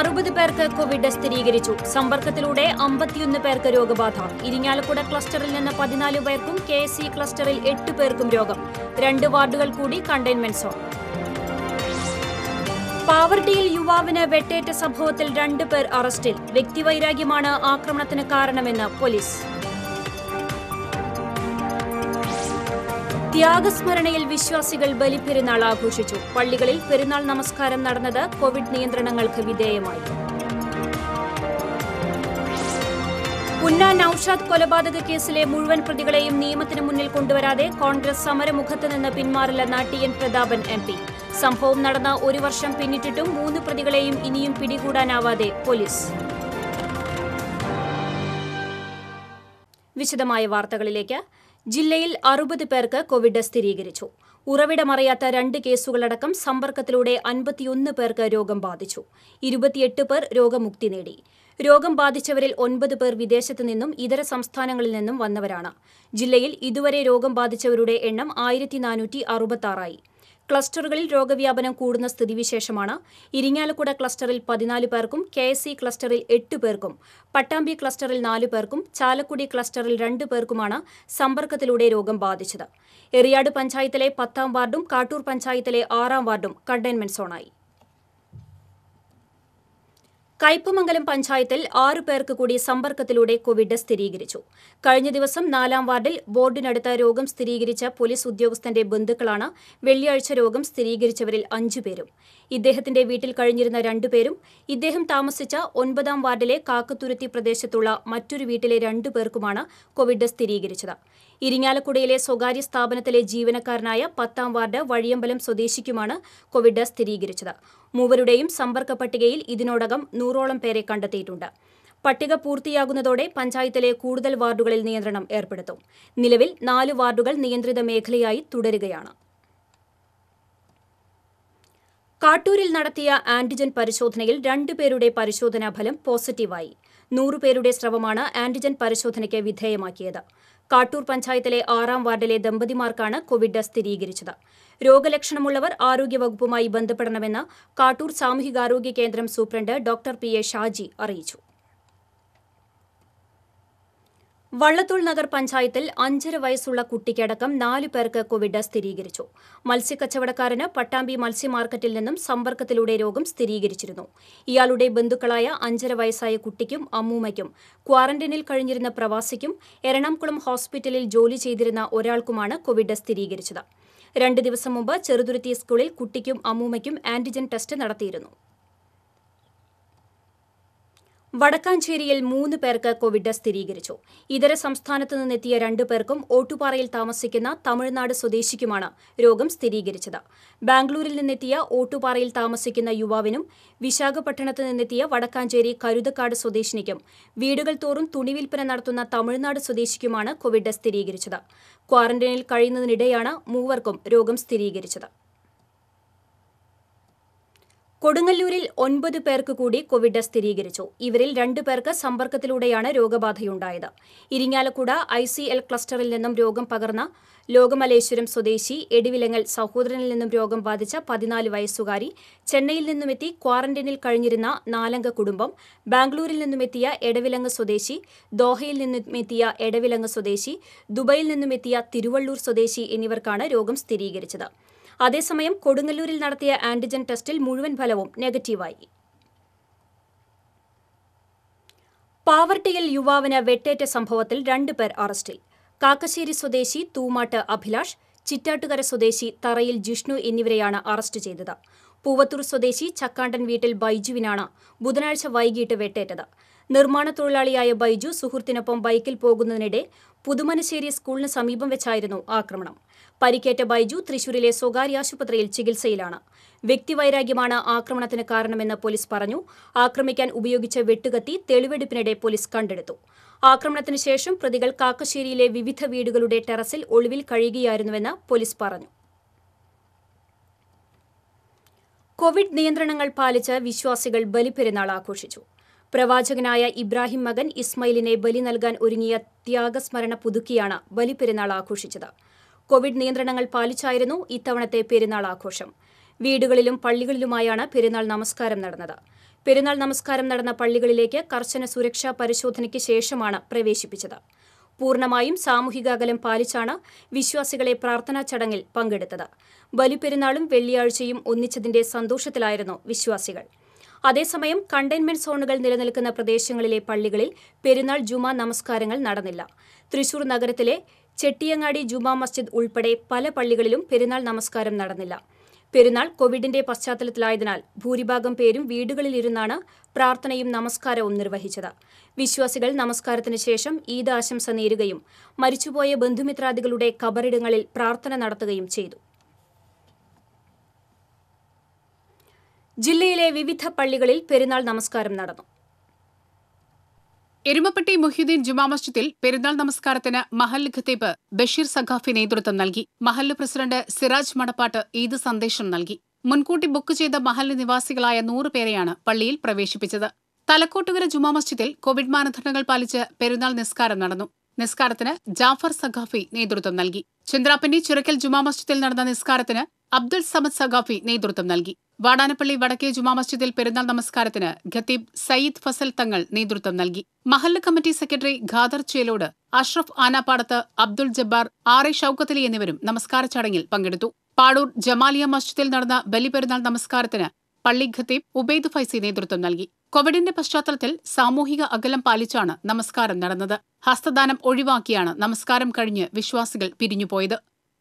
അറുപത് പേർക്ക് കോവിഡ് സ്ഥിരീകരിച്ചു സമ്പർക്കത്തിലൂടെ അമ്പത്തിയൊന്ന് പേർക്ക് രോഗബാധ ഇരിങ്ങാലക്കുട ക്ലസ്റ്ററിൽ നിന്ന് പതിനാല് പേർക്കും കെ എസ് സി ക്ലസ്റ്ററിൽ എട്ട് പേർക്കും രോഗം രണ്ട് വാർഡുകൾ കൂടി കണ്ടെയ്ൻമെന്റ് സോൺ പാവർട്ടിയിൽ യുവാവിന് വെട്ടേറ്റ സംഭവത്തിൽ രണ്ട് പേർ അറസ്റ്റിൽ വ്യക്തിവൈരാഗ്യമാണ് ആക്രമണത്തിന് കാരണമെന്ന് പോലീസ് ത്യാഗസ്മരണയിൽ വിശ്വാസികൾ ബലിപ്പെരുന്നാൾ ആഘോഷിച്ചു പള്ളികളിൽ പെരുന്നാൾ നമസ്കാരം നടന്നത് കോവിഡ് നിയന്ത്രണങ്ങൾക്ക് വിധേയമായി ഉന്ന നൌഷാദ് കൊലപാതക കേസിലെ മുഴുവൻ പ്രതികളെയും നിയമത്തിന് മുന്നിൽ കൊണ്ടുവരാതെ കോൺഗ്രസ് സമരമുഖത്ത് നിന്ന് പിന്മാറില്ലെന്ന T N Prathapan M P സംഭവം നടന്ന ഒരു വർഷം പിന്നിട്ടിട്ടും മൂന്ന് പ്രതികളെയും ഇനിയും പിടികൂടാനാവാതെ പോലീസ് വിശദമായ വാർത്തകളിലേക്ക് ജില്ലയിൽ അറുപത് പേർക്ക് കോവിഡ് സ്ഥിരീകരിച്ചു ഉറവിടമറിയാത്ത രണ്ട് കേസുകളടക്കം സമ്പർക്കത്തിലൂടെ അൻപത്തിയൊന്ന് പേർക്ക് രോഗം ബാധിച്ചു ഇരുപത്തിയെട്ട് പേർ രോഗമുക്തി നേടി രോഗം ബാധിച്ചവരിൽ ഒൻപത് പേർ വിദേശത്തു നിന്നും ഇതര സംസ്ഥാനങ്ങളിൽ നിന്നും വന്നവരാണ് ജില്ലയിൽ ഇതുവരെ രോഗം ബാധിച്ചവരുടെ എണ്ണം ആയിരത്തി നാനൂറ്റി അറുപത്താറായി ക്ലസ്റ്ററുകളിൽ രോഗവ്യാപനം കൂടുന്ന സ്ഥിതിവിശേഷമാണ് ഇരിങ്ങാലക്കുട ക്ലസ്റ്ററിൽ പതിനാല് പേർക്കും കെ എസ് സി ക്ലസ്റ്ററിൽ എട്ട് പേർക്കും പട്ടാമ്പി ക്ലസ്റ്ററിൽ നാല് പേർക്കും ചാലക്കുടി ക്ലസ്റ്ററിൽ രണ്ട് പേർക്കുമാണ് സമ്പർക്കത്തിലൂടെ രോഗം ബാധിച്ചത് എറിയാട് പഞ്ചായത്തിലെ പത്താം വാർഡും കാട്ടൂർ പഞ്ചായത്തിലെ ആറാം വാർഡും കണ്ടെയ്ൻമെന്റ് സോണായി കയ്പമംഗലം പഞ്ചായത്തിൽ ആറു പേർക്ക് കൂടി സമ്പർക്കത്തിലൂടെ കോവിഡ് സ്ഥിരീകരിച്ചു കഴിഞ്ഞ ദിവസം നാലാം വാർഡിൽ ബോർഡിനടുത്ത് രോഗം സ്ഥിരീകരിച്ച പോലീസ് ഉദ്യോഗസ്ഥന്റെ ബന്ധുക്കളാണ് വെള്ളിയാഴ്ച രോഗം സ്ഥിരീകരിച്ചവരിൽ അഞ്ചുപേരും ഇദ്ദേഹത്തിന്റെ വീട്ടിൽ കഴിഞ്ഞിരുന്ന രണ്ടുപേരും ഇദ്ദേഹം താമസിച്ച ഒൻപതാം വാർഡിലെ കാക്കത്തുരുത്തി പ്രദേശത്തുള്ള മറ്റൊരു വീട്ടിലെ രണ്ടു പേർക്കുമാണ് കോവിഡ് സ്ഥിരീകരിച്ചത് ഇരിങ്ങാലക്കുടയിലെ സ്വകാര്യ സ്ഥാപനത്തിലെ ജീവനക്കാരനായ പത്താം വാർഡ് വഴിയമ്പലം സ്വദേശിക്കുമാണ് കോവിഡ് സ്ഥിരീകരിച്ചത് മൂവരുടെയും സമ്പർക്ക പട്ടികയിൽ ഇതിനോടകം നൂറോളം പേരെ കണ്ടെത്തിയിട്ടുണ്ട് പട്ടിക പൂർത്തിയാകുന്നതോടെ പഞ്ചായത്തിലെ കൂടുതൽ വാർഡുകളിൽ നിയന്ത്രണം ഏർപ്പെടുത്തും നിലവിൽ നാല് വാർഡുകൾ നിയന്ത്രിത മേഖലയായി തുടരുകയാണ് കാട്ടൂരിൽ നടത്തിയ ആന്റിജൻ പരിശോധനയിൽ രണ്ടുപേരുടെ പരിശോധനാ ഫലം പോസിറ്റീവായി നൂറുപേരുടെ സ്രവമാണ് ആന്റിജൻ പരിശോധനയ്ക്ക് വിധേയമാക്കിയത് കാട്ടൂർ പഞ്ചായത്തിലെ ആറാം വാർഡിലെ ദമ്പതിമാർക്കാണ് കോവിഡ് സ്ഥിരീകരിച്ചത് രോഗലക്ഷണമുള്ളവർ ആരോഗ്യവകുപ്പുമായി ബന്ധപ്പെടണമെന്ന് കാട്ടൂർ സാമൂഹികാരോഗ്യ കേന്ദ്രം superintendent doctor P A Shaji അറിയിച്ചു വള്ളത്തോൾ നഗർ പഞ്ചായത്തിൽ അഞ്ചര വയസ്സുള്ള കുട്ടിക്കടക്കം നാലു പേർക്ക് കോവിഡ് സ്ഥിരീകരിച്ചു മത്സ്യക്കച്ചവടക്കാരന് പട്ടാമ്പി മത്സ്യ മാർക്കറ്റിൽ നിന്നും സമ്പർക്കത്തിലൂടെ രോഗം സ്ഥിരീകരിച്ചിരുന്നു ഇയാളുടെ ബന്ധുക്കളായ അഞ്ചര വയസ്സായ കുട്ടിക്കും അമ്മൂമ്മയ്ക്കും ക്വാറന്റൈനിൽ കഴിഞ്ഞിരുന്ന പ്രവാസിക്കും എറണാകുളം ഹോസ്പിറ്റലിൽ ജോലി ചെയ്തിരുന്ന ഒരാൾക്കുമാണ് കോവിഡ് സ്ഥിരീകരിച്ചത് രണ്ട് ദിവസം മുമ്പ് ചെറുതുരുത്തി സ്കൂളിൽ കുട്ടിക്കും അമ്മൂമ്മയ്ക്കും ആന്റിജൻ ടെസ്റ്റ് നടത്തിയിരുന്നു വടക്കാഞ്ചേരിയിൽ മൂന്ന് പേർക്ക് കോവിഡ് സ്ഥിരീകരിച്ചു ഇതര സംസ്ഥാനത്ത് നിന്നെത്തിയ രണ്ടു പേർക്കും ഓട്ടുപാറയിൽ താമസിക്കുന്ന തമിഴ്നാട് സ്വദേശിക്കുമാണ് രോഗം സ്ഥിരീകരിച്ചത് ബാംഗ്ലൂരിൽ നിന്നെത്തിയ ഓട്ടുപാറയിൽ താമസിക്കുന്ന യുവാവിനും വിശാഖപട്ടണത്ത് നിന്നെത്തിയ വടക്കാഞ്ചേരി കരുതക്കാട് സ്വദേശിനിക്കും വീടുകൾ തോറും തുണി വിൽപ്പന നടത്തുന്ന തമിഴ്നാട് സ്വദേശിക്കുമാണ് കോവിഡ് സ്ഥിരീകരിച്ചത് ക്വാറന്റൈനിൽ കഴിയുന്നതിനിടെയാണ് മൂവർക്കും രോഗം സ്ഥിരീകരിച്ചത് കൊടുങ്ങല്ലൂരിൽ ഒൻപത് പേർക്ക് കൂടി കോവിഡ് സ്ഥിരീകരിച്ചു ഇവരിൽ രണ്ടു പേർക്ക് സമ്പർക്കത്തിലൂടെയാണ് രോഗബാധയുണ്ടായത് ഇരിങ്ങാലക്കുട ഐ സി എൽ ക്ലസ്റ്ററിൽ നിന്നും രോഗം പകർന്ന ലോകമലേശ്വരം സ്വദേശി എടിവിലങ്ങൽ സഹോദരനിൽ നിന്നും രോഗം ബാധിച്ച പതിനാല് വയസ്സുകാരി ചെന്നൈയിൽ നിന്നുമെത്തി ക്വാറന്റൈനിൽ കഴിഞ്ഞിരുന്ന നാലംഗ കുടുംബം ബാംഗ്ലൂരിൽ നിന്നുമെത്തിയ എടവിലങ്ങ് സ്വദേശി ദോഹയിൽ നിന്നുമെത്തിയ എടവിലങ്ങ് സ്വദേശി ദുബൈയിൽ നിന്നുമെത്തിയ തിരുവള്ളൂർ സ്വദേശി എന്നിവർക്കാണ് രോഗം സ്ഥിരീകരിച്ചത് അതേസമയം കൊടുങ്ങല്ലൂരിൽ നടത്തിയ ആന്റിജൻ ടെസ്റ്റിൽ മുഴുവൻ ഫലവും നെഗറ്റീവായി പാവർട്ടിയിൽ യുവാവിന് വെട്ടേറ്റ സംഭവത്തിൽ രണ്ടുപേർ അറസ്റ്റിൽ കാക്കശ്ശേരി സ്വദേശി തൂമാട്ട് അഭിലാഷ് ചിറ്റാട്ടുകര സ്വദേശി തറയിൽ ജിഷ്ണു എന്നിവരെയാണ് അറസ്റ്റ് ചെയ്തത് പൂവത്തൂർ സ്വദേശി ചക്കാണ്ടൻ വീട്ടിൽ ബൈജുവിനാണ് ബുധനാഴ്ച വൈകിട്ട് വെട്ടേറ്റത് നിർമ്മാണ തൊഴിലാളിയായ ബൈജു സുഹൃത്തിനൊപ്പം ബൈക്കിൽ പോകുന്നതിനിടെ പുതുമനശ്ശേരി സ്കൂളിന് സമീപം വെച്ചായിരുന്നു ആക്രമണം പരിക്കേറ്റ ബൈജു തൃശൂരിലെ സ്വകാര്യ ആശുപത്രിയിൽ ചികിത്സയിലാണ് വ്യക്തിവൈരാഗ്യമാണ് ആക്രമണത്തിന് കാരണമെന്ന് പോലീസ് പറഞ്ഞു ആക്രമിക്കാൻ ഉപയോഗിച്ച വെട്ടുകത്തി തെളിവെടുപ്പിനിടെ പോലീസ് കണ്ടെടുത്തു ആക്രമണത്തിന് ശേഷം പ്രതികൾ കാക്കശ്ശേരിയിലെ വിവിധ വീടുകളുടെ ടെറസിൽ ഒളിവിൽ കഴിയുകയായിരുന്നുവെന്ന് പോലീസ് പറഞ്ഞു കോവിഡ് നിയന്ത്രണങ്ങൾ പാലിച്ച് വിശ്വാസികൾ ബലിപ്പെരുന്നാൾ ആഘോഷിച്ചു പ്രവാചകനായ ഇബ്രാഹിം മകൻ ഇസ്മയിലിനെ ബലി നൽകാൻ ഒരുങ്ങിയ ത്യാഗസ്മരണ പുതുക്കിയാണ് ബലിപ്പെരുന്നാൾ ആഘോഷിച്ചത് കോവിഡ് നിയന്ത്രണങ്ങൾ പാലിച്ചായിരുന്നു ഇത്തവണത്തെ പെരുന്നാൾ ആഘോഷം വീടുകളിലും പള്ളികളിലുമായാണ് പെരുന്നാൾ നമസ്കാരം നടന്നത് പെരുന്നാൾ നമസ്കാരം നടന്ന പള്ളികളിലേക്ക് കർശന സുരക്ഷാ പരിശോധനയ്ക്ക് ശേഷമാണ് പ്രവേശിപ്പിച്ചത് പൂർണ്ണമായും സാമൂഹിക അകലം പാലിച്ചാണ് വിശ്വാസികളെ പ്രാർത്ഥനാ ചടങ്ങിൽ പങ്കെടുത്തത് ബലിപ്പെരുന്നാളും വെള്ളിയാഴ്ചയും ഒന്നിച്ചതിന്റെ സന്തോഷത്തിലായിരുന്നു വിശ്വാസികൾ അതേസമയം കണ്ടെയ്ൻമെന്റ് സോണുകൾ നിലനിൽക്കുന്ന പ്രദേശങ്ങളിലെ പള്ളികളിൽ പെരുന്നാൾ ജുമാ നമസ്കാരങ്ങൾ നടന്നില്ല തൃശൂർ നഗരത്തിലെ ചെട്ടിയങ്ങാടി ജുമാ മസ്ജിദ് ഉൾപ്പെടെ പല പള്ളികളിലും പെരുന്നാൾ നമസ്കാരം നടന്നില്ല പെരുന്നാൾ കോവിഡിന്റെ പശ്ചാത്തലത്തിലായതിനാൽ ഭൂരിഭാഗം പേരും വീടുകളിലിരുന്നാണ് പ്രാർത്ഥനയും നമസ്കാരവും നിർവഹിച്ചത് വിശ്വാസികൾ നമസ്കാരത്തിന് ശേഷം ഈദ് ആശംസ നേരുകയും മരിച്ചുപോയ ബന്ധുമിത്രാദികളുടെ കബറിടങ്ങളിൽ പ്രാർത്ഥന നടത്തുകയും ചെയ്തു ജില്ലയിലെ വിവിധ പള്ളികളിൽ പെരുന്നാൾ നമസ്കാരം നടന്നു എരുമപ്പെട്ടി മുഹ്യുദ്ദീൻ ജുമാ മസ്ജിദിൽ പെരുന്നാൾ നമസ്കാരത്തിന് മഹല്ല് ഖത്തീബ് ബഷീർ സഖാഫി നേതൃത്വം നൽകി മഹല്ല് പ്രസിഡന്റ് സിറാജ് മണപ്പാട്ട് ഈദ് സന്ദേശം നൽകി മുൻകൂട്ടി ബുക്ക് ചെയ്ത മഹല്ല് നിവാസികളായ നൂറ് പേരെയാണ് പള്ളിയിൽ പ്രവേശിപ്പിച്ചത് തലക്കോട്ടുകര ജുമാ മസ്ജിദിൽ കോവിഡ് മാനദണ്ഡങ്ങൾ പാലിച്ച് പെരുന്നാൾ നിസ്കാരം നടന്നു നിസ്കാരത്തിന് ജാഫർ സഖാഫി നേതൃത്വം നൽകി ചന്ദ്രാപ്പന്നി ചിറക്കൽ ജുമാ മസ്ജിദിൽ നടന്ന നിസ്കാരത്തിന് അബ്ദുൽ സമദ് സഖാഫി നേതൃത്വം നൽകി വാടാനപ്പള്ളി വടക്കേ ജുമാ മസ്ജിദിൽ പെരുന്നാൾ നമസ്കാരത്തിന് ഖത്തീബ് സയ്യിദ് ഫസൽ തങ്ങൾ നേതൃത്വം നൽകി മഹല്ല് committee secretary Khader Chelode Ashraf Anappadath Abdul Jabbar R A Shoukathali എന്നിവരും നമസ്കാര ചടങ്ങിൽ പങ്കെടുത്തു പാടൂർ ജമാലിയ മസ്ജിദിൽ നടന്ന ബലിപെരുന്നാൾ നമസ്കാരത്തിന് പള്ളി ഖത്തീബ് ഉബൈദ് ഫൈസി നേതൃത്വം നൽകി കോവിഡിന്റെ പശ്ചാത്തലത്തിൽ സാമൂഹിക അകലം പാലിച്ചാണ് നമസ്കാരം നടന്നത് ഹസ്തദാനം ഒഴിവാക്കിയാണ് നമസ്കാരം കഴിഞ്ഞ് വിശ്വാസികൾ പിരിഞ്ഞുപോയത്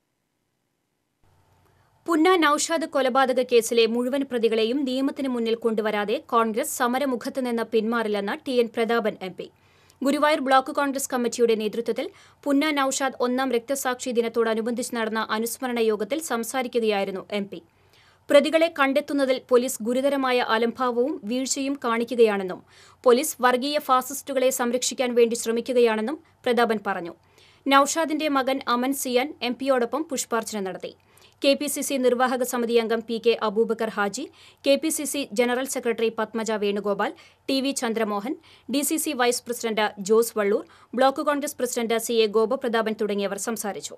പുന്ന നൌഷാദ് കൊലപാതക കേസിലെ മുഴുവൻ പ്രതികളെയും നിയമത്തിന് മുന്നിൽ കൊണ്ടുവരാതെ കോൺഗ്രസ് സമരമുഖത്ത് നിന്ന് പിന്മാറില്ലെന്ന് T N Prathapan M P Guruvayur block Congress കമ്മിറ്റിയുടെ നേതൃത്വത്തിൽ പുന്ന നൌഷാദ് ഒന്നാം രക്തസാക്ഷി ദിനത്തോടനുബന്ധിച്ച് നടന്ന അനുസ്മരണ യോഗത്തിൽ സംസാരിക്കുകയായിരുന്നു എം പി പ്രതികളെ കണ്ടെത്തുന്നതിൽ പോലീസ് ഗുരുതരമായ അലംഭാവവും വീഴ്ചയും കാണിക്കുകയാണെന്നും പോലീസ് വർഗീയ ഫാസിസ്റ്റുകളെ സംരക്ഷിക്കാൻ വേണ്ടി ശ്രമിക്കുകയാണെന്നും പ്രതാപൻ പറഞ്ഞു നൌഷാദിന്റെ മകൻ അമൻ സിയാൻ എം പിയോടൊപ്പം പുഷ്പാർച്ചന നടത്തി കെ പി സി സി നിർവാഹക സമിതി അംഗം P K Aboobacker Haji K P C C general secretary Padmaja Venugopal T V Chandramohan D C C vice president Jose Vallur block Congress president C A Gopaprathapan തുടങ്ങിയവർ സംസാരിച്ചു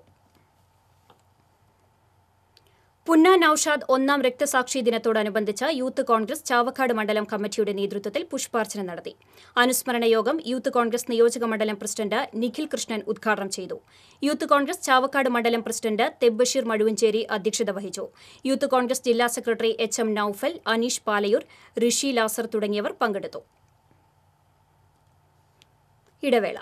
പുന്ന നൌഷാദ് ഒന്നാം രക്തസാക്ഷി ദിനത്തോടനുബന്ധിച്ച് യൂത്ത് കോൺഗ്രസ് ചാവക്കാട് മണ്ഡലം കമ്മിറ്റിയുടെ നേതൃത്വത്തിൽ പുഷ്പാർച്ചന നടത്തി അനുസ്മരണ യോഗം യൂത്ത് കോൺഗ്രസ് നിയോജക മണ്ഡലം പ്രസിഡന്റ് നിഖിൽ കൃഷ്ണൻ ഉദ്ഘാടനം ചെയ്തു യൂത്ത് കോൺഗ്രസ് ചാവക്കാട് മണ്ഡലം പ്രസിഡന്റ് തെബ്ബഷീർ മഴുവഞ്ചേരി അധ്യക്ഷത വഹിച്ചു യൂത്ത് കോൺഗ്രസ് ജില്ലാ secretary H M Noufal Aneesh Palayur Rishi Lazar തുടങ്ങിയവർ പങ്കെടുത്തു ഇടവേള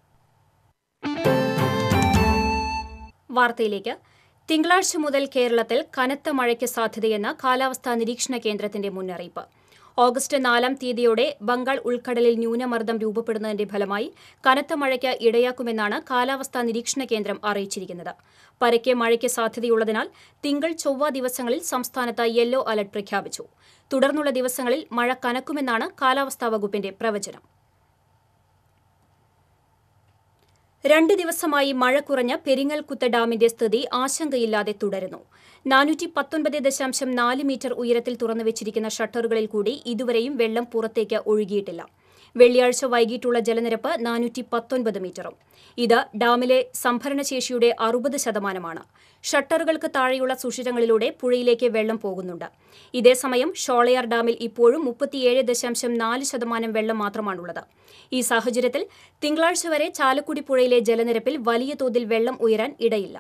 വാർത്തയിലേക്ക് തിങ്കളാഴ്ച മുതൽ കേരളത്തിൽ കനത്ത മഴയ്ക്ക് സാധ്യതയെന്ന് കാലാവസ്ഥാ നിരീക്ഷണ കേന്ദ്രത്തിന്റെ മുന്നറിയിപ്പ് ഓഗസ്റ്റ് നാലാം തീയതിയോടെ ബംഗാൾ ഉൾക്കടലിൽ ന്യൂനമർദ്ദം രൂപപ്പെടുന്നതിന്റെ ഫലമായി കനത്ത മഴയ്ക്ക് ഇടയാക്കുമെന്നാണ് കാലാവസ്ഥാ നിരീക്ഷണ കേന്ദ്രം അറിയിച്ചിരിക്കുന്നത് പരക്കെ മഴയ്ക്ക് സാധ്യതയുള്ളതിനാൽ തിങ്കൾ ചൊവ്വ ദിവസങ്ങളിൽ സംസ്ഥാനത്ത് യെല്ലോ അലർട്ട് പ്രഖ്യാപിച്ചു തുടർന്നുള്ള ദിവസങ്ങളിൽ മഴ കനക്കുമെന്നാണ് കാലാവസ്ഥാ വകുപ്പിന്റെ പ്രവചനം രണ്ട് ദിവസമായി മഴ കുറഞ്ഞ പെരിങ്ങൽകുത്ത് ഡാമിന്റെ സ്ഥിതി ആശങ്കയില്ലാതെ തുടരുന്നു നാനൂറ്റി പത്തൊൻപത് ദശാംശം നാല് മീറ്റർ ഉയരത്തിൽ തുറന്നുവച്ചിരിക്കുന്ന ഷട്ടറുകളിൽ കൂടി ഇതുവരെയും വെള്ളം പുറത്തേക്ക് ഒഴുകിയിട്ടില്ല വെള്ളിയാഴ്ച വൈകിട്ടുള്ള ജലനിരപ്പ് നാനൂറ്റി പത്തൊൻപത് മീറ്ററും ഇത് ഡാമിലെ സംഭരണശേഷിയുടെ അറുപത് ശതമാനമാണ് ഷട്ടറുകൾക്ക് താഴെയുള്ള സുഷിരങ്ങളിലൂടെ പുഴയിലേക്ക് വെള്ളം പോകുന്നുണ്ട് ഇതേസമയം ഷോളയാർ ഡാമിൽ ഇപ്പോഴും മുപ്പത്തിയേഴ് ദശാംശം നാല് ശതമാനം വെള്ളം മാത്രമാണുള്ളത് ഈ സാഹചര്യത്തിൽ തിങ്കളാഴ്ച വരെ ചാലക്കുടി പുഴയിലെ ജലനിരപ്പിൽ വലിയ തോതിൽ വെള്ളം ഉയരാൻ ഇടയില്ല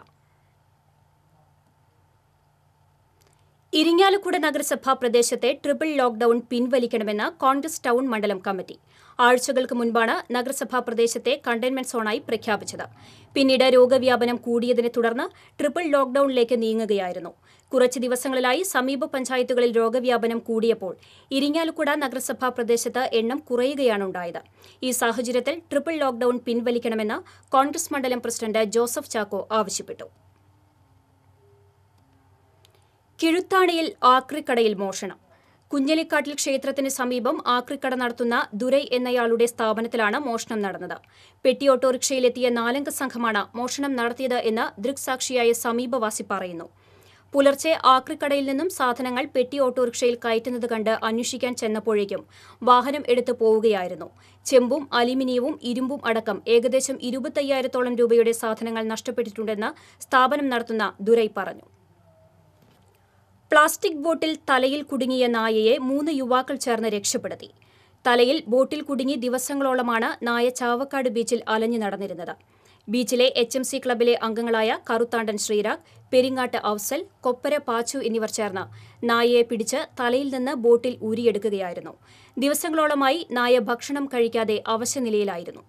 ഇരിങ്ങാലക്കുട നഗരസഭാ പ്രദേശത്തെ ട്രിപ്പിൾ ലോക്ഡൌൺ പിൻവലിക്കണമെന്ന് കോൺഗ്രസ് ടൗൺ മണ്ഡലം കമ്മിറ്റി ആഴ്ചകൾക്ക് മുൻപാണ് നഗരസഭാ പ്രദേശത്തെ കണ്ടെയ്ൻമെന്റ് സോണായി പ്രഖ്യാപിച്ചത് പിന്നീട് രോഗവ്യാപനം കൂടിയതിനെ തുടർന്ന് ട്രിപ്പിൾ ലോക്ഡൌണിലേക്ക് നീങ്ങുകയായിരുന്നു കുറച്ച് ദിവസങ്ങളിലായി സമീപ പഞ്ചായത്തുകളിൽ രോഗവ്യാപനം കൂടിയപ്പോൾ ഇരിങ്ങാലക്കുട നഗരസഭാ പ്രദേശത്ത് എണ്ണം കുറയുകയാണുണ്ടായത് ഈ സാഹചര്യത്തിൽ ട്രിപ്പിൾ ലോക്ഡൌൺ പിൻവലിക്കണമെന്ന് കോൺഗ്രസ് മണ്ഡലം പ്രസിഡന്റ് ജോസഫ് ചാക്കോ ആവശ്യപ്പെട്ടു കിഴുത്താണിയിൽ ആക്രിക്കടയിൽ മോഷണം കുഞ്ഞലിക്കാട്ടിൽ ക്ഷേത്രത്തിന് സമീപം ആക്രിക്കട നടത്തുന്ന ദുരൈ എന്നയാളുടെ സ്ഥാപനത്തിലാണ് മോഷണം നടന്നത് പെട്ടി ഓട്ടോറിക്ഷയിലെത്തിയ നാലംഗ സംഘമാണ് മോഷണം നടത്തിയത് എന്ന് ദൃക്സാക്ഷിയായ സമീപവാസി പറയുന്നു പുലർച്ചെ ആക്രിക്കടയിൽ നിന്നും സാധനങ്ങൾ പെട്ടി ഓട്ടോറിക്ഷയിൽ കയറ്റുന്നത് കണ്ട് അന്വേഷിക്കാൻ ചെന്നപ്പോഴേക്കും വാഹനം എടുത്തു പോവുകയായിരുന്നു ചെമ്പും അലുമിനിയവും ഇരുമ്പും അടക്കം ഏകദേശം ഇരുപത്തയ്യായിരത്തോളം രൂപയുടെ സാധനങ്ങൾ നഷ്ടപ്പെട്ടിട്ടുണ്ടെന്ന് സ്ഥാപനം നടത്തുന്ന ദുരൈ പറഞ്ഞു പ്ലാസ്റ്റിക് ബോട്ടിൽ തലയിൽ കുടുങ്ങിയ നായയെ മൂന്ന് യുവാക്കൾ ചേർന്ന് രക്ഷപ്പെടുത്തി തലയിൽ ബോട്ടിൽ കുടുങ്ങി ദിവസങ്ങളോളമാണ് നായ ചാവക്കാട് ബീച്ചിൽ അലഞ്ഞു നടന്നിരുന്നത് ബീച്ചിലെ എച്ച് എം സി ക്ലബിലെ അംഗങ്ങളായ കറുത്താണ്ടൻ ശ്രീരാഗ് പെരിങ്ങാട്ട് ഔസൽ കൊപ്പര പാച്ചു എന്നിവർ ചേർന്ന് നായയെ പിടിച്ച് തലയിൽ നിന്ന് ബോട്ടിൽ ഊരിയെടുക്കുകയായിരുന്നു ദിവസങ്ങളോളമായി നായ ഭക്ഷണം കഴിക്കാതെ അവശനിലയിലായിരുന്നു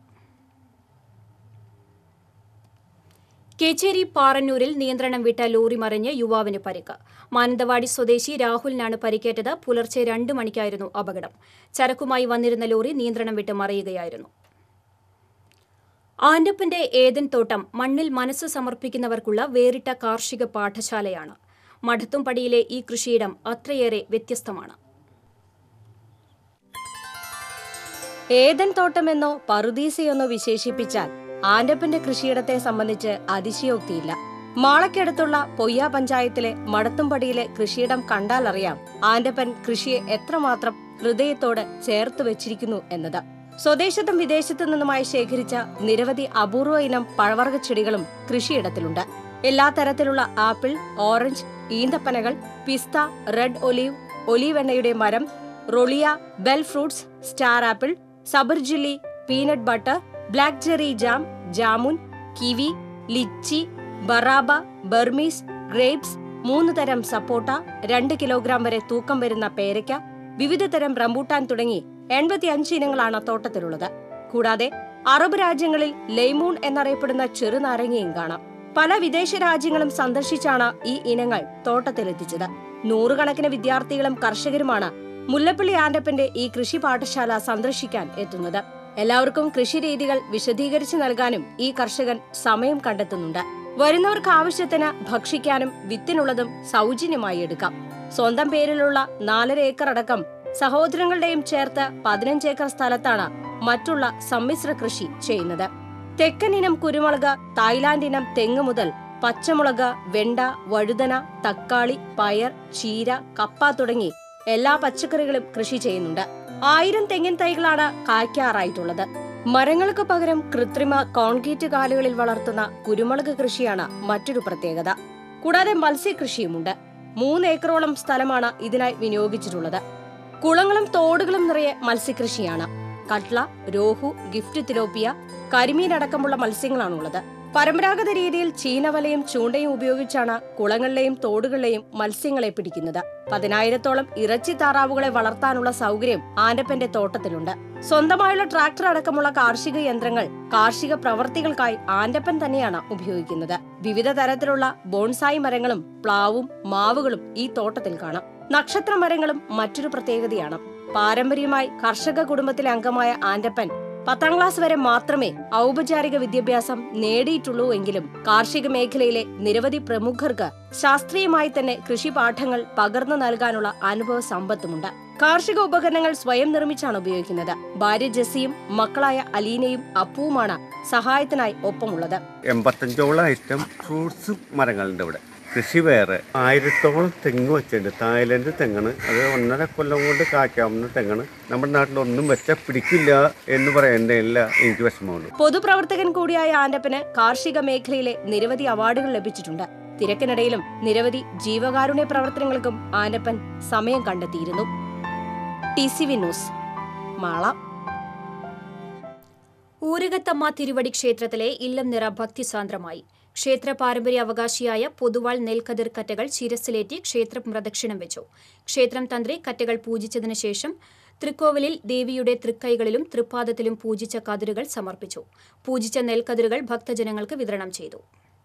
കേച്ചേരി പാറന്നൂരിൽ നിയന്ത്രണം വിട്ട ലോറി മറിഞ്ഞ് യുവാവിന് പരിക്ക് മാനന്തവാടി സ്വദേശി രാഹുലിനാണ് പരിക്കേറ്റത് പുലർച്ചെ രണ്ട് മണിക്കായിരുന്നു അപകടം ചരക്കുമായി വന്നിരുന്ന ലോറി നിയന്ത്രണം വിട്ട് മറിയുകയായിരുന്നു ആൻഡപ്പന്റെ ഏതൻ തോട്ടം മണ്ണിൽ മനസ്സ് സമർപ്പിക്കുന്നവർക്കുള്ള വേറിട്ട കാർഷിക പാഠശാലയാണ് മഠത്തുംപടിയിലെ ഈ കൃഷിയിടം അത്രയേറെ വ്യത്യസ്തമാണ് ഏതൻ തോട്ടമെന്നോ പറുദീസയെന്നോ വിശേഷിപ്പിച്ചാൽ ആൻഡപ്പന്റെ കൃഷിയിടത്തെ സംബന്ധിച്ച് അതിശയോക്തിയില്ല മാളയ്ക്കടുത്തുള്ള പൊയ്യ പഞ്ചായത്തിലെ മടത്തുംപടിയിലെ കൃഷിയിടം കണ്ടാലറിയാം ആൻഡപ്പൻ കൃഷിയെ എത്രമാത്രം ഹൃദയത്തോട് ചേർത്ത് വെച്ചിരിക്കുന്നു എന്നത് സ്വദേശത്തും വിദേശത്തു നിന്നുമായി ശേഖരിച്ച നിരവധി അപൂർവ ഇനം പഴവർഗ്ഗ ചെടികളും കൃഷിയിടത്തിലുണ്ട് എല്ലാ തരത്തിലുള്ള ആപ്പിൾ ഓറഞ്ച് ഈന്തപ്പനകൾ പിസ്ത റെഡ് ഒലീവ് ഒലീവ് എണ്ണയുടെ മരം റൊളിയ ബെൽ ഫ്രൂട്ട്സ് സ്റ്റാർ ആപ്പിൾ സബർജില്ലി പീനട്ട് ബട്ടർ ബ്ലാക്ക് ജെറി ജാം ജാമുൻ കിവി ലിച്ചി ബറാബ ബർമീസ് ഗ്രേപ്സ് മൂന്ന് തരം സപ്പോട്ട രണ്ട് കിലോഗ്രാം വരെ തൂക്കം വരുന്ന പേരയ്ക്ക വിവിധ തരം റംബൂട്ടാൻ തുടങ്ങി എൺപത്തിയഞ്ച് ഇനങ്ങളാണ് തോട്ടത്തിലുള്ളത് കൂടാതെ അറബ് രാജ്യങ്ങളിൽ ലെയ്മൂൺ എന്നറിയപ്പെടുന്ന ചെറുനാരങ്ങയും കാണാം പല വിദേശ രാജ്യങ്ങളും സന്ദർശിച്ചാണ് ഈ ഇനങ്ങൾ തോട്ടത്തിലെത്തിച്ചത് നൂറുകണക്കിന് വിദ്യാർത്ഥികളും കർഷകരുമാണ് മുല്ലപ്പള്ളി ആൻഡപ്പന്റെ ഈ കൃഷി പാഠശാല സന്ദർശിക്കാൻ എത്തുന്നത് എല്ലാവർക്കും കൃഷി രീതികൾ വിശദീകരിച്ചു നൽകാനും ഈ കർഷകൻ സമയം കണ്ടെത്തുന്നുണ്ട് വരുന്നവർക്ക് ആവശ്യത്തിന് ഭക്ഷിക്കാനും വിത്തിനുള്ളതും സൗജന്യമായി എടുക്കാം സ്വന്തം പേരിലുള്ള നാലര ഏക്കർ അടക്കം സഹോദരങ്ങളുടെയും ചേർത്ത് പതിനഞ്ച് ഏക്കർ സ്ഥലത്താണ് മറ്റുള്ള സമ്മിശ്ര കൃഷി ചെയ്യുന്നത് തെക്കൻ ഇനം കുരുമുളക് തായ്ലാന്റ് ഇനം തെങ്ങ് മുതൽ പച്ചമുളക് വെണ്ട വഴുതന തക്കാളി പയർ ചീര കപ്പ തുടങ്ങി എല്ലാ പച്ചക്കറികളും കൃഷി ചെയ്യുന്നുണ്ട് ആയിരം തെങ്ങിൻ തൈകളാണ് കായ്ക്കാറായിട്ടുള്ളത് മരങ്ങൾക്ക് പകരം കൃത്രിമ കോൺക്രീറ്റ് കാലുകളിൽ വളർത്തുന്ന കുരുമുളക് കൃഷിയാണ് മറ്റൊരു പ്രത്യേകത കൂടാതെ മത്സ്യകൃഷിയുമുണ്ട് മൂന്ന് ഏക്കറോളം സ്ഥലമാണ് ഇതിനായി വിനിയോഗിച്ചിട്ടുള്ളത് കുളങ്ങളും തോടുകളും നിറയെ മത്സ്യകൃഷിയാണ് കട്ട്ള രോഹു ഗിഫ്റ്റ് തിലോപ്പിയ കരിമീൻ അടക്കമുള്ള മത്സ്യങ്ങളാണുള്ളത് പരമ്പരാഗത രീതിയിൽ ചീനവലയും ചൂണ്ടയും ഉപയോഗിച്ചാണ് കുളങ്ങളിലെയും തോടുകളിലെയും മത്സ്യങ്ങളെ പിടിക്കുന്നത് പതിനായിരത്തോളം ഇറച്ചി താറാവുകളെ വളർത്താനുള്ള സൗകര്യം ആൻഡപ്പന്റെ തോട്ടത്തിലുണ്ട് സ്വന്തമായുള്ള ട്രാക്ടർ അടക്കമുള്ള കാർഷിക യന്ത്രങ്ങൾ കാർഷിക പ്രവർത്തികൾക്കായി ആൻഡപ്പൻ തന്നെയാണ് ഉപയോഗിക്കുന്നത് വിവിധ തരത്തിലുള്ള ബോൺസായി മരങ്ങളും പ്ലാവും മാവുകളും ഈ തോട്ടത്തിൽ കാണാം നക്ഷത്ര മരങ്ങളും മറ്റൊരു പ്രത്യേകതയാണ് പാരമ്പര്യമായി കർഷക കുടുംബത്തിലെ അംഗമായ ആൻഡപ്പൻ പത്താം ക്ലാസ് വരെ മാത്രമേ ഔപചാരിക വിദ്യാഭ്യാസം നേടിയിട്ടുള്ളൂ എങ്കിലും കാർഷിക മേഖലയിലെ നിരവധി പ്രമുഖർക്ക് ശാസ്ത്രീയമായി തന്നെ കൃഷി പാഠങ്ങൾ പകർന്നു നൽകാനുള്ള അനുഭവ സമ്പത്തുമുണ്ട് കാർഷിക ഉപകരണങ്ങൾ സ്വയം നിർമ്മിച്ചാണ് ഉപയോഗിക്കുന്നത് ഭാര്യ ജെസ്സിയും മക്കളായ അലീനയും അപ്പുവുമാണ് സഹായത്തിനായി ഒപ്പമുള്ളത് എൺപത്തഞ്ചോളം ഐറ്റം ഫ്രൂട്ട്സ് മരങ്ങളുണ്ട് ഇവിടെ കൃഷി വേറെ ആയിരത്തോളം തെങ്ങ് വെച്ചിട്ടുണ്ട് തായ്ലൻഡ് തെങ്ങാണ് അത് ഒന്നര കൊല്ലം കൊണ്ട് കായ്ക്കാവുന്ന തെങ്ങാണ് നമ്മുടെ നാട്ടിലൊന്നും വെച്ചാൽ പിടിക്കില്ല എന്ന് പറയുന്നതില്ല എനിക്ക് വിഷമമുള്ളൂ പൊതുപ്രവർത്തകൻ കൂടിയായ ആൻഡപ്പന് കാർഷിക മേഖലയിലെ നിരവധി അവാർഡുകൾ ലഭിച്ചിട്ടുണ്ട് തിരക്കിനിടയിലും നിരവധി ജീവകാരുണ്യ പ്രവർത്തനങ്ങൾക്കും ആൻഡപ്പൻ സമയം കണ്ടെത്തിയിരുന്നു T C V news Mala Oorakathamma Thiruvadi ക്ഷേത്രത്തിലെ ഇല്ലം നിറ ഭക്തിസാന്ദ്രമായി ക്ഷേത്ര പാരമ്പര്യ അവകാശിയായ പൊതുവാൾ നെൽക്കതിർ കറ്റകൾ ശിരസിലേറ്റി ക്ഷേത്രം പ്രദക്ഷിണം വെച്ചു ക്ഷേത്രം തന്ത്രി കറ്റകൾ പൂജിച്ചതിനു ശേഷം തൃക്കോവിലിൽ ദേവിയുടെ തൃക്കൈകളിലും തൃപ്പാദത്തിലും പൂജിച്ച കതിരുകൾ സമർപ്പിച്ചു പൂജിച്ച നെൽക്കതിരുകൾ ഭക്തജനങ്ങൾക്ക് വിതരണം ചെയ്തു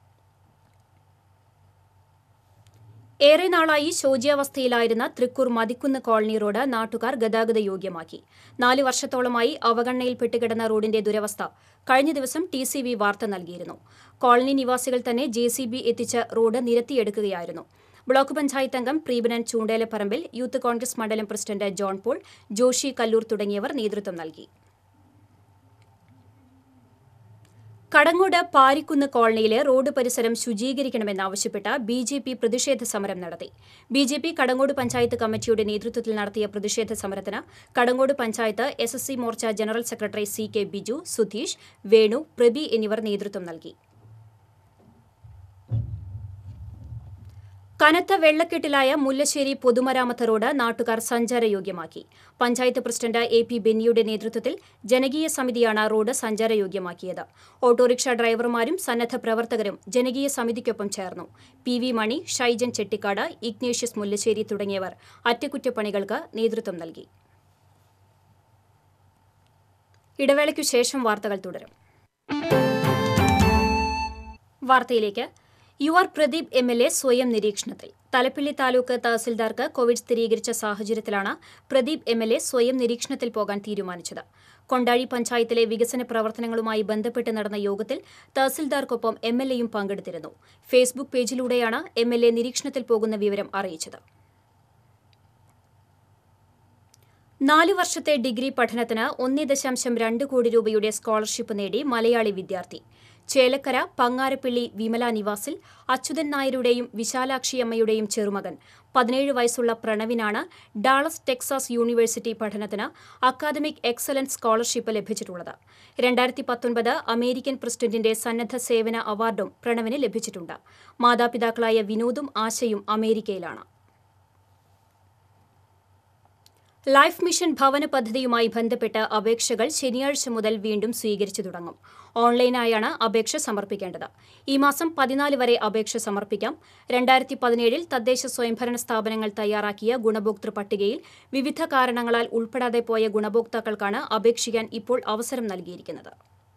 ഏറെ നാളായി ശോച്യാവസ്ഥയിലായിരുന്ന തൃക്കൂർ മതിക്കുന്ന് കോളനി റോഡ് നാട്ടുകാർ ഗതാഗത യോഗ്യമാക്കി നാല് വർഷത്തോളമായി അവഗണനയിൽപ്പെട്ട് കിടന്ന റോഡിന്റെ ദുരവസ്ഥ കഴിഞ്ഞ ദിവസം ടി സി വി വാർത്ത നൽകിയിരുന്നു കോളനി നിവാസികൾ തന്നെ ജെ സി ബി എത്തിച്ച് റോഡ് നിരത്തിയെടുക്കുകയായിരുന്നു ബ്ലോക്ക് പഞ്ചായത്ത് അംഗം പ്രീബനൻ ചൂണ്ടേലപ്പറമ്പിൽ യൂത്ത് കോൺഗ്രസ് മണ്ഡലം president John Paul Joshi Kallur തുടങ്ങിയവർ നേതൃത്വം നൽകി കടങ്ങോട് പാരിക്കുന്ന് കോളനിയിലെ റോഡ് പരിസരം ശുചീകരിക്കണമെന്നാവശ്യപ്പെട്ട് ബി ജെ പി പ്രതിഷേധ സമരം നടത്തി B J P Kadangode panchayat കമ്മിറ്റിയുടെ നേതൃത്വത്തിൽ നടത്തിയ പ്രതിഷേധ സമരത്തിന് Kadangode panchayat S S C Morcha general secretary C K Biju Sudheesh Venu Prabi എന്നിവർ നേതൃത്വം നൽകി കനത്ത വെള്ളക്കെട്ടിലായ മുല്ലശ്ശേരി പൊതുമരാമത്ത് റോഡ് നാട്ടുകാർ സഞ്ചാരയോഗ്യമാക്കി പഞ്ചായത്ത് പ്രസിഡന്റ് എ പി ബെന്നിയുടെ നേതൃത്വത്തിൽ ജനകീയ സമിതിയാണ് റോഡ് സഞ്ചാരയോഗ്യമാക്കിയത് ഓട്ടോറിക്ഷ ഡ്രൈവർമാരും സന്നദ്ധ പ്രവർത്തകരും ജനകീയ സമിതിക്കൊപ്പം ചേർന്നു P V Mani Shaijan Chettikkad Ignatius Mullassery തുടങ്ങിയവർ അറ്റകുറ്റപ്പണികൾക്ക് നേതൃത്വം നൽകി ഇടവേളയ്ക്കു ശേഷം വാർത്തകൾ തുടരും വാർത്തയിലേക്ക് U R Pradeep M L A സ്വയം നിരീക്ഷണത്തിൽ തലപ്പിള്ളി താലൂക്ക് തഹസിൽദാർക്ക് കോവിഡ് സ്ഥിരീകരിച്ച സാഹചര്യത്തിലാണ് പ്രദീപ് എം എൽ എ സ്വയം നിരീക്ഷണത്തിൽ പോകാൻ തീരുമാനിച്ചത് കൊണ്ടാഴി പഞ്ചായത്തിലെ വികസന പ്രവർത്തനങ്ങളുമായി ബന്ധപ്പെട്ട് നടന്ന യോഗത്തിൽ തഹസിൽദാർക്കൊപ്പം എം എൽ എയും പങ്കെടുത്തിരുന്നു ഫേസ്ബുക്ക് പേജിലൂടെയാണ് എം എൽ എ നിരീക്ഷണത്തിൽ പോകുന്ന വിവരം അറിയിച്ചത് നാലു വർഷത്തെ ഡിഗ്രി പഠനത്തിന് ഒന്നേ ദശാംശം രണ്ട് കോടി രൂപയുടെ സ്കോളർഷിപ്പ് നേടി മലയാളി വിദ്യാർത്ഥി ചേലക്കര പങ്ങാരപ്പിള്ളി വിമല നിവാസിൽ അച്യുതൻ നായരുടെയും വിശാലാക്ഷിയമ്മയുടെയും ചെറുമകൻ പതിനേഴ് വയസ്സുള്ള പ്രണവിനാണ് ഡാളസ് ടെക്സാസ് യൂണിവേഴ്സിറ്റി പഠനത്തിന് അക്കാദമിക് എക്സലൻസ് സ്കോളർഷിപ്പ് ലഭിച്ചിട്ടുള്ളത് രണ്ടായിരത്തി പത്തൊൻപത് അമേരിക്കൻ പ്രസിഡന്റിന്റെ സന്നദ്ധ സേവന അവാർഡും പ്രണവിന് ലഭിച്ചിട്ടുണ്ട് മാതാപിതാക്കളായ വിനോദും ആശയും അമേരിക്കയിലാണ് ലൈഫ് മിഷൻ ഭവന പദ്ധതിയുമായി ബന്ധപ്പെട്ട് അപേക്ഷകൾ ശനിയാഴ്ച മുതൽ വീണ്ടും സ്വീകരിച്ചു തുടങ്ങും ഓൺലൈനായാണ് അപേക്ഷ സമർപ്പിക്കേണ്ടത് ഈ മാസം പതിനാല് വരെ അപേക്ഷ സമർപ്പിക്കാം രണ്ടായിരത്തി പതിനേഴിൽ തദ്ദേശ സ്വയംഭരണ സ്ഥാപനങ്ങൾ തയ്യാറാക്കിയ ഗുണഭോക്തൃ പട്ടികയിൽ വിവിധ കാരണങ്ങളാൽ ഉൾപ്പെടാതെ പോയ ഗുണഭോക്താക്കൾക്കാണ് അപേക്ഷിക്കാൻ ഇപ്പോൾ അവസരം നൽകിയിരിക്കുന്നത്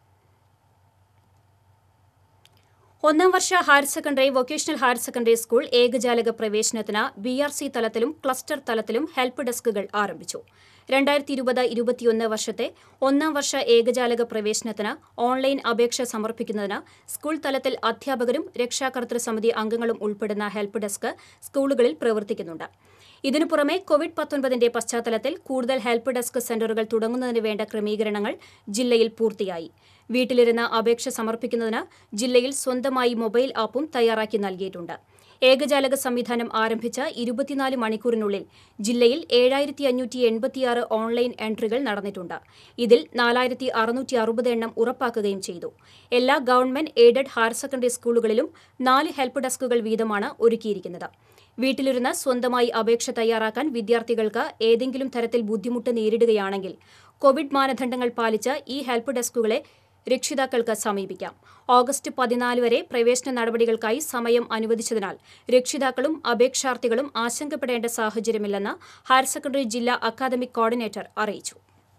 ഒന്നാം വർഷ higher secondary vocational higher secondary school ഏകജാലക പ്രവേശനത്തിന് ബി ആർ സി തലത്തിലും ക്ലസ്റ്റർ തലത്തിലും ഹെൽപ്പ് ഡെസ്കുകൾ ആരംഭിച്ചു രണ്ടായിരത്തി ഇരുപത് ഇരുപത്തിയൊന്ന് വർഷത്തെ ഒന്നാം വർഷ ഏകജാലക പ്രവേശനത്തിന് ഓൺലൈൻ അപേക്ഷ സമർപ്പിക്കുന്നതിന് സ്കൂൾ തലത്തിൽ അധ്യാപകരും രക്ഷാകർതൃ സമിതി അംഗങ്ങളും ഉൾപ്പെടുന്ന ഹെൽപ്പ് ഡെസ്ക് സ്കൂളുകളിൽ പ്രവർത്തിക്കുന്നുണ്ട് ഇതിനു പുറമെ കോവിഡ് പത്തൊൻപതിന്റെ പശ്ചാത്തലത്തിൽ കൂടുതൽ ഹെൽപ്പ് ഡെസ്ക് സെന്ററുകൾ തുടങ്ങുന്നതിന് വേണ്ട ക്രമീകരണങ്ങൾ ജില്ലയിൽ പൂർത്തിയായി വീട്ടിലിരുന്ന് അപേക്ഷ സമർപ്പിക്കുന്നതിന് ജില്ലയിൽ സ്വന്തമായി മൊബൈൽ ആപ്പും തയ്യാറാക്കി നൽകിയിട്ടുണ്ട് ഏകജാലക സംവിധാനം ആരംഭിച്ച ഇരുപത്തിനാല് മണിക്കൂറിനുള്ളിൽ ജില്ലയിൽ ഏഴായിരത്തി അഞ്ഞൂറ്റി എൺപത്തിയാറ് ഓൺലൈൻ എൻട്രികൾ നടന്നിട്ടുണ്ട് ഇതിൽ നാലായിരത്തി അറുന്നൂറ്റി അറുപത് എണ്ണം ഉറപ്പാക്കുകയും ചെയ്തു എല്ലാ ഗവൺമെന്റ് എയ്ഡഡ് ഹയർ സെക്കൻഡറി സ്കൂളുകളിലും നാല് ഹെൽപ്പ് ഡെസ്കുകൾ വീതമാണ് ഒരുക്കിയിരിക്കുന്നത് വീട്ടിലിരുന്ന് സ്വന്തമായി അപേക്ഷ തയ്യാറാക്കാൻ വിദ്യാർത്ഥികൾക്ക് ഏതെങ്കിലും തരത്തിൽ ബുദ്ധിമുട്ട് നേരിടുകയാണെങ്കിൽ കോവിഡ് മാനദണ്ഡങ്ങൾ പാലിച്ച് ഈ ഹെൽപ്പ് ഡെസ്കുകളെ രക്ഷിതാക്കൾക്ക് സമീപിക്കാം ഓഗസ്റ്റ് പതിനാല് വരെ പ്രവേശന നടപടികൾക്കായി സമയം അനുവദിച്ചതിനാൽ രക്ഷിതാക്കളും അപേക്ഷാർത്ഥികളും ആശങ്കപ്പെടേണ്ട സാഹചര്യമില്ലെന്ന് ഹയർ സെക്കൻഡറി ജില്ലാ അക്കാദമിക് കോർഡിനേറ്റർ അറിയിച്ചു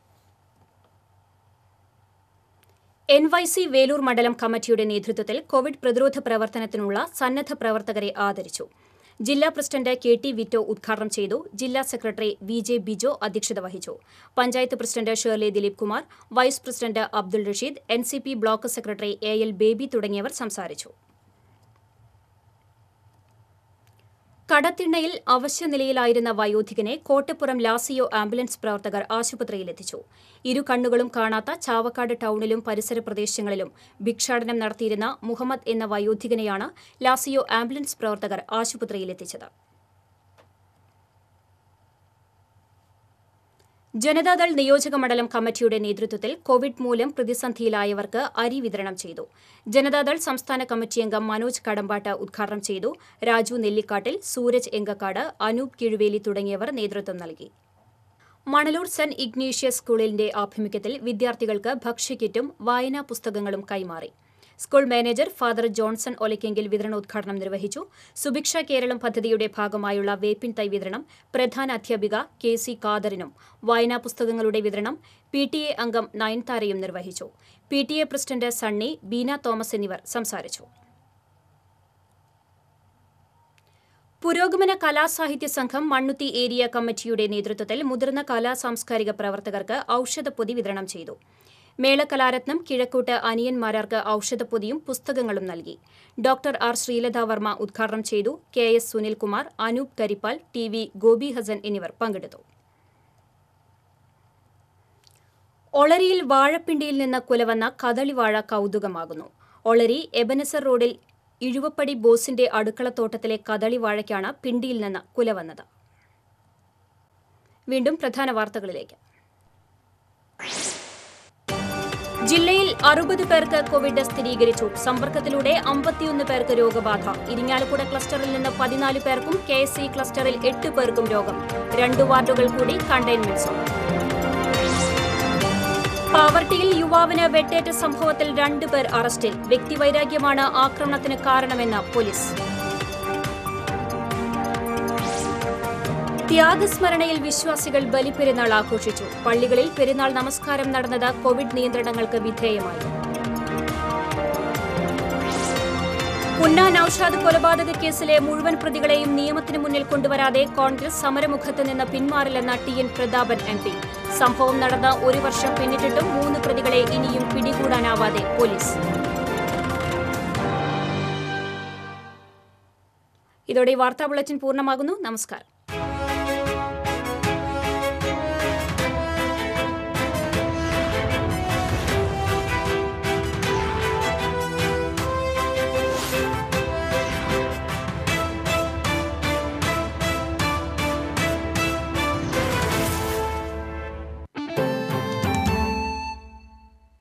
എൻ വൈ സി വേലൂർ മണ്ഡലം കമ്മിറ്റിയുടെ നേതൃത്വത്തിൽ കോവിഡ് പ്രതിരോധ പ്രവർത്തനത്തിനുള്ള സന്നദ്ധ പ്രവർത്തകരെ ആദരിച്ചു ജില്ലാ പ്രസിഡന്റ് കെ ടി വിറ്റോ ഉദ്ഘാടനം ചെയ്തു ജില്ലാ സെക്രട്ടറി വി ജെ ബിജോ അധ്യക്ഷത വഹിച്ചു panchayat president Shirley Dileep Kumar vice president Abdul Rasheed N C P block secretary A L Baby തുടങ്ങിയവർ സംസാരിച്ചു കടത്തിണ്ണയിൽ അവശ്യനിലയിലായിരുന്ന വയോധികനെ കോട്ടപ്പുറം ലാസിയോ ആംബുലൻസ് പ്രവർത്തകർ ആശുപത്രിയിലെത്തിച്ചു ഇരു കണ്ണുകളും കാണാത്ത ചാവക്കാട് ടൌണിലും പരിസര പ്രദേശങ്ങളിലും ഭിക്ഷാടനം നടത്തിയിരുന്ന മുഹമ്മദ് എന്ന വയോധികനെയാണ് ലാസിയോ ആംബുലൻസ് പ്രവർത്തകർ ആശുപത്രിയിലെത്തിച്ചത് ജനതാദൾ നിയോജക മണ്ഡലം കമ്മിറ്റിയുടെ നേതൃത്വത്തിൽ കോവിഡ് മൂലം പ്രതിസന്ധിയിലായവർക്ക് അരി വിതരണം ചെയ്തു ജനതാദൾ സംസ്ഥാന കമ്മിറ്റി അംഗം മനോജ് കടമ്പാട്ട് ഉദ്ഘാടനം ചെയ്തു രാജു നെല്ലിക്കാട്ടിൽ സൂരജ് എങ്കക്കാട് അനൂപ് കിഴുവേലി തുടങ്ങിയവർ നേതൃത്വം നൽകി മണലൂർ സെന്റ് ഇഗ്നീഷ്യസ് സ്കൂളിന്റെ ആഭിമുഖ്യത്തിൽ വിദ്യാർത്ഥികൾക്ക് ഭക്ഷ്യക്കിറ്റും വായനാ പുസ്തകങ്ങളും കൈമാറി സ്കൂൾ മാനേജർ ഫാദർ ജോൺസൺ ഒലക്കെങ്കിൽ വിതരണോദ്ഘാടനം നിർവഹിച്ചു സുഭിക്ഷ കേരളം പദ്ധതിയുടെ ഭാഗമായുള്ള വേപ്പിൻ തൈ വിതരണം പ്രധാന അധ്യാപിക കെ സി ഖാദറിനും വായനാ പുസ്തകങ്ങളുടെ വിതരണം പി ടി എ അംഗം നയൻതാരയും നിർവഹിച്ചു P T A president Sunny Beena Thomas എന്നിവർ സംസാരിച്ചു പുരോഗമന കലാസാഹിത്യ സംഘം മണ്ണുത്തി ഏരിയ കമ്മിറ്റിയുടെ നേതൃത്വത്തിൽ മുതിർന്ന കലാ സാംസ്കാരിക പ്രവർത്തകർക്ക് ഔഷധപ്പൊതി വിതരണം ചെയ്തു മേളകലാരത്നം കിഴക്കൂട്ട് അനിയന്മാരാർക്ക് ഔഷധപ്പൊതിയും പുസ്തകങ്ങളും നൽകി ഡോക്ടർ ആർ ശ്രീലത വർമ്മ ഉദ്ഘാടനം ചെയ്തു K S Sunilkumar Anoop Karippal T V Gopi Hasan എന്നിവർ പങ്കെടുത്തു ഒളരിയിൽ വാഴപ്പിണ്ടിയിൽ നിന്ന് കുലവന്ന കദളിവാഴ കൗതുകമാകുന്നു ഒളരി എബനസർ റോഡിൽ ഇഴുവപ്പടി ബോസിന്റെ അടുക്കളത്തോട്ടത്തിലെ കദളിവാഴയ്ക്കാണ് പിണ്ടിയിൽ നിന്ന് കുലവന്നത് വീണ്ടും പ്രധാന വാർത്തകളിലേക്ക് ജില്ലയിൽ അറുപത് പേർക്ക് കോവിഡ് സ്ഥിരീകരിച്ചു സമ്പർക്കത്തിലൂടെ അമ്പത്തിയൊന്ന് പേർക്ക് രോഗബാധ ഇരിങ്ങാലക്കുട ക്ലസ്റ്ററിൽ നിന്ന് പതിനാല് പേർക്കും കെ എസ് സി ക്ലസ്റ്ററിൽ എട്ട് പേർക്കും രോഗം രണ്ട് വാർഡുകൾ കൂടി കണ്ടെയ്ൻമെന്റ് സോൺ പാവർട്ടിയിൽ യുവാവിന് വെട്ടേറ്റ സംഭവത്തിൽ രണ്ടുപേർ അറസ്റ്റിൽ വ്യക്തിവൈരാഗ്യമാണ് ആക്രമണത്തിന് കാരണമെന്ന് പോലീസ് ത്യാഗസ്മരണയിൽ വിശ്വാസികൾ ബലിപ്പെരുന്നാൾ ആഘോഷിച്ചു പള്ളികളിൽ പെരുന്നാൾ നമസ്കാരം നടന്നത് കോവിഡ് നിയന്ത്രണങ്ങൾക്ക് വിധേയമായി ഉന്ന നൌഷാദ് കൊലപാതക കേസിലെ മുഴുവൻ പ്രതികളെയും നിയമത്തിന് മുന്നിൽ കൊണ്ടുവരാതെ കോൺഗ്രസ് സമരമുഖത്ത് നിന്ന് പിന്മാറില്ലെന്ന T N Prathapan M P സംഭവം നടന്ന ഒരു വർഷം പിന്നിട്ടിട്ടും മൂന്ന് പ്രതികളെ ഇനിയും പിടികൂടാനാവാതെ പോലീസ് ഇതോടെ ഈ വാർത്താ ബുള്ളറ്റിൻ പൂർണ്ണമാകുന്നു നമസ്കാരം